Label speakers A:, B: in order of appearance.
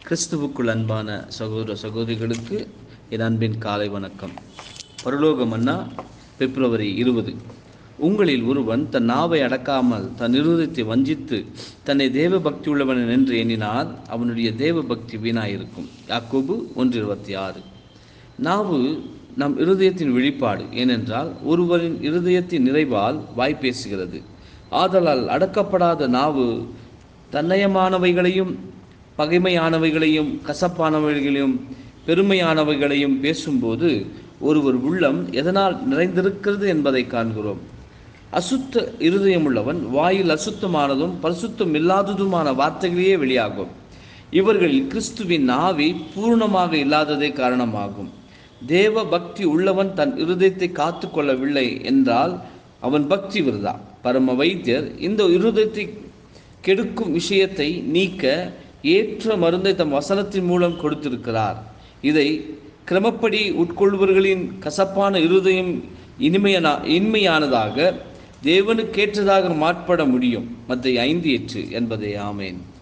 A: கிறிஸ்துவுக்குள் அன்பான சகோதர சகோதரிகளுக்கு என் அன்பின் காலை வணக்கம் பரலோக மன்னா பிப்ரவரி இருபது உங்களில் ஒருவன் தன் நாவை அடக்காமல் தன் இருதயத்தை வஞ்சித்து தன்னை தேவ பக்தி உள்ளவன் என்று எண்ணினால் அவனுடைய தேவ பக்தி வீணாயிருக்கும் யாக்கோபு ஒன்று இருபத்தி ஆறு நாவு நம் இருதயத்தின் வெளிப்பாடு ஏனென்றால் ஒருவரின் இருதயத்தின் நிறைவால் வாய் பேசுகிறது ஆதலால் அடக்கப்படாத நாவு தன்னயமானவைகளையும் பகைமையானவைகளையும் கசப்பானவைகளையும் பெருமையானவைகளையும் பேசும்போது ஒருவர் உள்ளம் எதனால் நிறைந்திருக்கிறது என்பதை காண்கிறோம் அசுத்த இருதயமுள்ளவன் வாயில் அசுத்தமானதும் பரிசுத்தம் இல்லாததுமான வார்த்தைகளையே வெளியாகும் இவர்களில் கிறிஸ்துவின் நாவி பூர்ணமாக இல்லாததே காரணமாகும் தேவ பக்தி உள்ளவன் தன் இருதயத்தை காத்து கொள்ளவில்லை என்றால் அவன் பக்தி விருதா பரம வைத்தியர் இந்த இருதயத்தை கெடுக்கும் விஷயத்தை நீக்க ஏற்ற மருந்தை தம் வசனத்தின் மூலம் கொடுத்திருக்கிறார் இதை கிரமப்படி உட்கொள்வர்களின் கசப்பான இருதயம் இனிமையான இன்மையானதாக தேவனுக்கேற்றதாக மாட்பட முடியும் மற்ற ஐந்து எட்டு என்பதே ஆமேன்